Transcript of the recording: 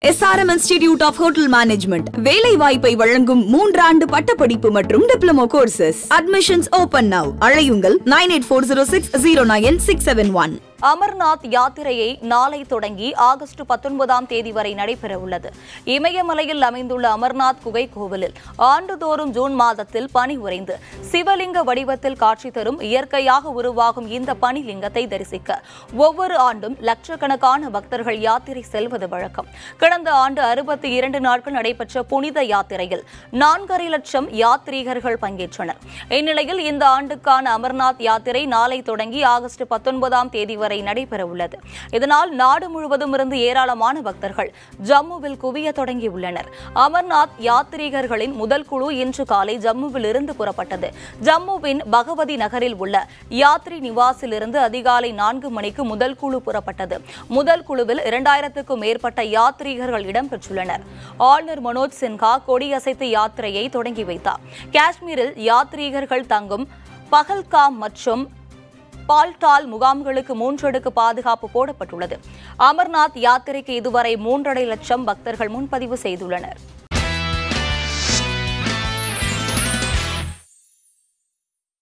SRM institute of hotel management வேலை வாய்ப்பை வழங்கும் மூன்றாண்டு பட்டப்படிப்பு மற்றும் diploma courses admissions open now அழையுங்கள் nine eight four zero six zero nine six seven one Amarnath யாத்திரையை நாளை தொடங்கி ஆகஸ்ட் பத்தொன்பதாம் தேதி வரை நடைபெற உள்ளது இமயமலையில் அமைந்துள்ள அமர்நாத் குகை கோவிலில் ஆண்டுதோறும் ஜூன் மாதத்தில் பனி உறைந்து சிவலிங்க வடிவத்தில் காட்சி தரும் இயற்கையாக உருவாகும் இந்த பனிலிங்கத்தை தரிசிக்க ஒவ்வொரு ஆண்டும் லட்சக்கணக்கான பக்தர்கள் யாத்திரை செல்வது வழக்கம் கடந்த ஆண்டு அறுபத்தி இரண்டு நாட்கள் நடைபெற்ற புனித யாத்திரையில் நான்கரை லட்சம் யாத்ரீகர்கள் பங்கேற்றனர் இந்நிலையில் இந்த ஆண்டுக்கான அமர்நாத் யாத்திரை நாளை தொடங்கி ஆகஸ்ட் பத்தொன்பதாம் தேதி வரை நடைபெற உள்ளது இதனால் நாடு முழுவதும் இருந்து ஏராளமான பக்தர்கள் ஜம்முவில் குவிய தொடங்கியுள்ளனர் அமர்நாத் யாத்ரீகர்களின் முதல் குழு இன்று காலை ஜம்முவில் இருந்து புறப்பட்டது ஜம்முவின் பகவதி நகரில் உள்ள யாத்ரி நிவாசில் இருந்து அதிகாலை நான்கு மணிக்கு முதல் குழு புறப்பட்டது முதல் குழுவில் இரண்டாயிரத்துக்கும் மேற்பட்ட யாத்ரீகர்கள் இடம்பெற்றுள்ளனர் ஆளுநர் மனோஜ் சின்ஹா கொடியசைத்து யாத்திரையை தொடங்கி வைத்தார் காஷ்மீரில் யாத்ரீகர்கள் தங்கும் பகல்காம் மற்றும் பால்டால் முகாம்களுக்கு மூன்றடுக்கு பாதுகாப்பு போடப்பட்டுள்ளது அமர்நாத் யாத்திரைக்கு இதுவரை மூன்றரை லட்சம் பக்தர்கள் முன்பதிவு செய்துள்ளனர்